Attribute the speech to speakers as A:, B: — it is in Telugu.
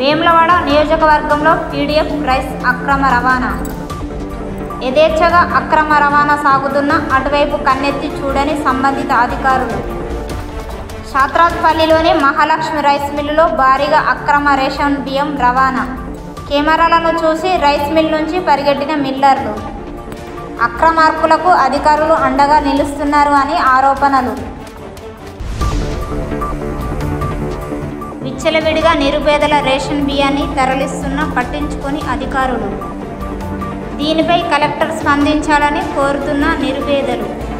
A: వేములవాడ నియోజకవర్గంలో పీడీఎఫ్ రైస్ అక్రమ రవాణా యథేచ్ఛగా అక్రమ రవాణా సాగుతున్న అటువైపు కన్నెత్తి చూడని సంబంధిత అధికారులు శాత్రాత్పల్లిలోని మహాలక్ష్మి రైస్ మిల్లులో భారీగా అక్రమ రేషన్ బియ్యం రవాణా కెమెరాలను చూసి రైస్ మిల్ నుంచి పరిగెట్టిన మిల్లర్లు అక్రమార్కులకు అధికారులు అండగా నిలుస్తున్నారు అని ఆరోపణలు విచ్చలవిడిగా నిరుపేదల రేషన్ బియ్యాన్ని తరలిస్తున్న పట్టించుకొని అధికారులు దీనిపై కలెక్టర్ స్పందించాలని కోరుతున్న నిరుపేదలు